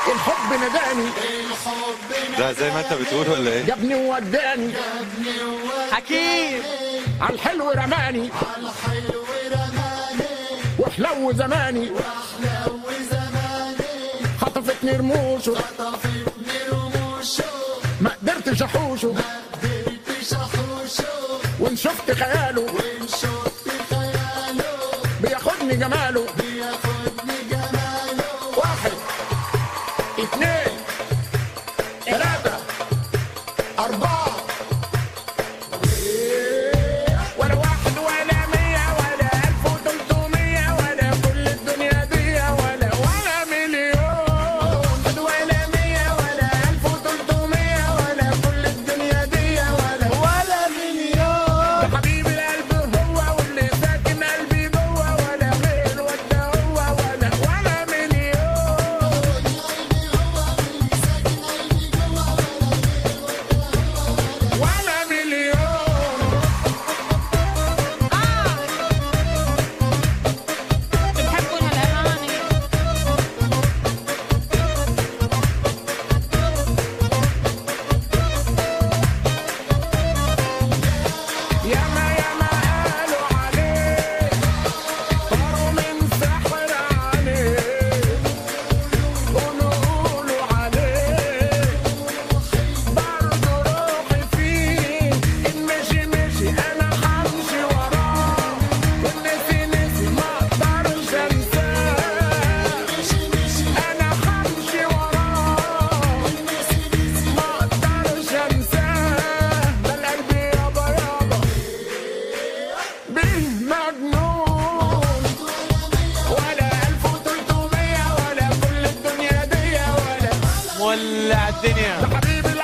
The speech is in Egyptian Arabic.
الحب نداني ده زي ما انت بتقول ولا ايه؟ جابني ووداني حكيم على الحلو رماني وحلو زماني خطفتني رموشه ما قدرتش احوشه وان شفت خياله بياخدني جماله واحد اثنين ثلاثة أربعة ولا واحد ولا مية ولا ألف وتلتمية ولا كل الدنيا دي ولا ولا مليون ولا مية ولا ألف وتلتمية ولا كل الدنيا دي ولا ولا مليون ده حبيب القلب هو واللي ساكن قلبي جوه ولا غير ولا هو ولا ولا مليون ولا مليون بتحبوا هالاغاني ياما ياما قالوا عليه طاروا من سحر عليه قولوا قولوا عليه برضه روحي فيه إن مشي مشي أنا همشي وراه وإن نسي نسي ما أقدرش أنساه أنا همشي وراه ما أقدرش أنساه ده القلب يابا يابا بيه مجنون ولا ألف وتلتمية ولا كل الدنيا دي ولا مولع الدنيا ده حبيب